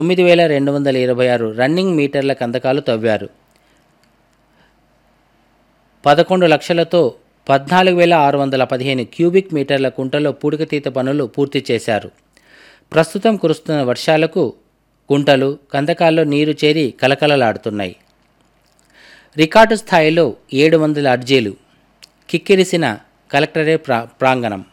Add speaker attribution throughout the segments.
Speaker 1: తొమ్మిది వేల రెండు వందల ఇరవై ఆరు రన్నింగ్ మీటర్ల కందకాలు తవ్వారు పదకొండు లక్షలతో పద్నాలుగు వేల ఆరు వందల పదిహేను క్యూబిక్ మీటర్ల కుంటలో పూడికతీత పనులు పూర్తి చేశారు ప్రస్తుతం కురుస్తున్న వర్షాలకు కుంటలు కందకాల్లో నీరు చేరి కలకలలాడుతున్నాయి రికార్డు స్థాయిలో ఏడు వందల అర్జీలు కిక్కిరిసిన కలెక్టరేట్ ప్రా ప్రాంగణం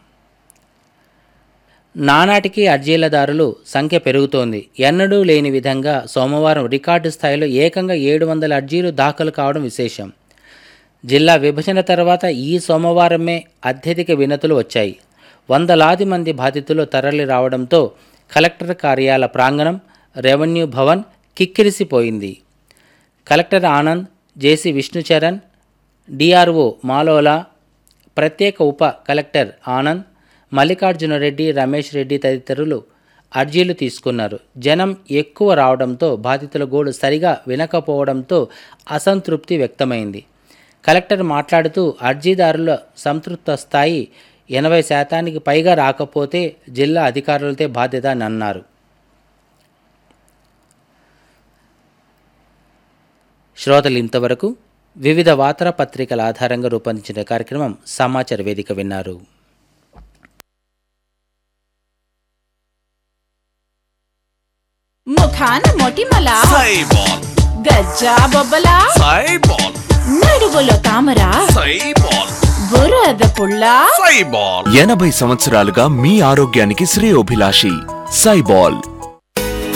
Speaker 1: నానాటికి అర్జీలదారులు సంఖ్య పెరుగుతోంది ఎన్నడూ లేని విధంగా సోమవారం రికార్డు స్థాయిలో ఏకంగా ఏడు వందల అర్జీలు దాఖలు కావడం విశేషం జిల్లా విభజన తర్వాత ఈ సోమవారమే అత్యధిక వినతులు వచ్చాయి వందలాది మంది బాధితులు తరలి రావడంతో కలెక్టర్ కార్యాలయ ప్రాంగణం రెవెన్యూ భవన్ కిక్కిరిసిపోయింది collector Anand JC Vishnucharan DRO Malola ప్రత్యేక ఉప కలెక్టర్ ఆనంద్ మల్లికార్జునరెడ్డి రమేష్ రెడ్డి తదితరులు అర్జీలు తీసుకున్నారు జనం ఎక్కువ రావడంతో బాధితుల గోడు సరిగా వినకపోవడంతో అసంతృప్తి వ్యక్తమైంది కలెక్టర్ మాట్లాడుతూ అర్జీదారుల సంతృప్త స్థాయి ఎనభై శాతానికి పైగా రాకపోతే జిల్లా అధికారులదే బాధ్యత అని అన్నారు శ్రోతలు ఇంతవరకు వివిధ వార్తాపత్రికల ఆధారంగా రూపొందించిన కార్యక్రమం సమాచార వేదిక విన్నారు
Speaker 2: ముఖాన మొటిమల
Speaker 3: సైబాల్
Speaker 2: గజ్జా బొబ్బల
Speaker 3: సైబాల్
Speaker 2: నడువులో తామర
Speaker 3: సైబాల్
Speaker 2: బురద పుల్ల
Speaker 3: సైబాల్
Speaker 4: ఎనభై సంవత్సరాలుగా మీ ఆరోగ్యానికి శ్రేయోభిలాషి సైబాల్